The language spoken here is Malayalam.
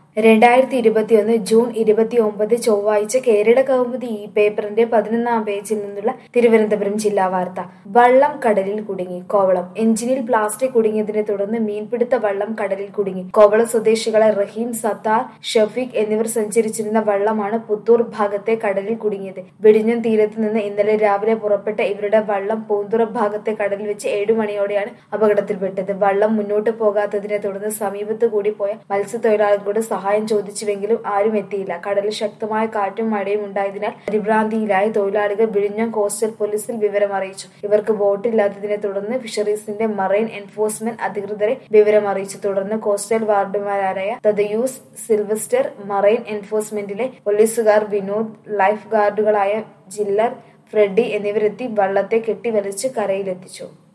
രണ്ടായിരത്തി ഇരുപത്തിയൊന്ന് ജൂൺ ഇരുപത്തിയൊമ്പത് ചൊവ്വാഴ്ച കേരള കൗമുദി ഈ പേപ്പറിന്റെ പതിനൊന്നാം പേജിൽ നിന്നുള്ള തിരുവനന്തപുരം ജില്ലാ വാർത്ത വള്ളം കടലിൽ കുടുങ്ങി കോവളം എഞ്ചിനിൽ പ്ലാസ്റ്റിക് കുടുങ്ങിയതിനെ തുടർന്ന് മീൻപിടുത്ത വള്ളം കടലിൽ കുടുങ്ങി കോവളം സ്വദേശികളായ റഹീം സത്താർ ഷഫീഖ് എന്നിവർ സഞ്ചരിച്ചിരുന്ന വള്ളമാണ് പുത്തൂർ ഭാഗത്തെ കടലിൽ കുടുങ്ങിയത് വെടിഞ്ഞം തീരത്ത് നിന്ന് ഇന്നലെ രാവിലെ പുറപ്പെട്ട ഇവരുടെ വള്ളം പൂന്തുറ ഭാഗത്തെ കടലിൽ വെച്ച് ഏഴു മണിയോടെയാണ് അപകടത്തിൽപ്പെട്ടത് വള്ളം മുന്നോട്ട് പോകാത്തതിനെ തുടർന്ന് സമീപത്ത് കൂടി പോയ മത്സ്യത്തൊഴിലാളികളോട് സഹായം ചോദിച്ചുവെങ്കിലും ആരും എത്തിയില്ല കടലിൽ ശക്തമായ കാറ്റും മഴയും ഉണ്ടായതിനാൽ പരിഭ്രാന്തിയിലായ തൊഴിലാളികൾ വിഴിഞ്ഞം കോസ്റ്റൽ പോലീസിൽ വിവരം അറിയിച്ചു ഇവർക്ക് ബോട്ടില്ലാത്തതിനെ തുടർന്ന് ഫിഷറീസിന്റെ മറൈൻ എൻഫോഴ്സ്മെന്റ് അധികൃതരെ വിവരം അറിയിച്ചു തുടർന്ന് കോസ്റ്റൽ വാർഡുമാരായ തദയൂസ് സിൽവസ്റ്റർ മറൈൻ എൻഫോഴ്സ്മെന്റിലെ പോലീസുകാർ വിനോദ് ലൈഫ് ഗാർഡുകളായ ജില്ലർ ഫ്രെഡി എന്നിവരെത്തി വള്ളത്തെ കെട്ടിവലിച്ച് കരയിലെത്തിച്ചു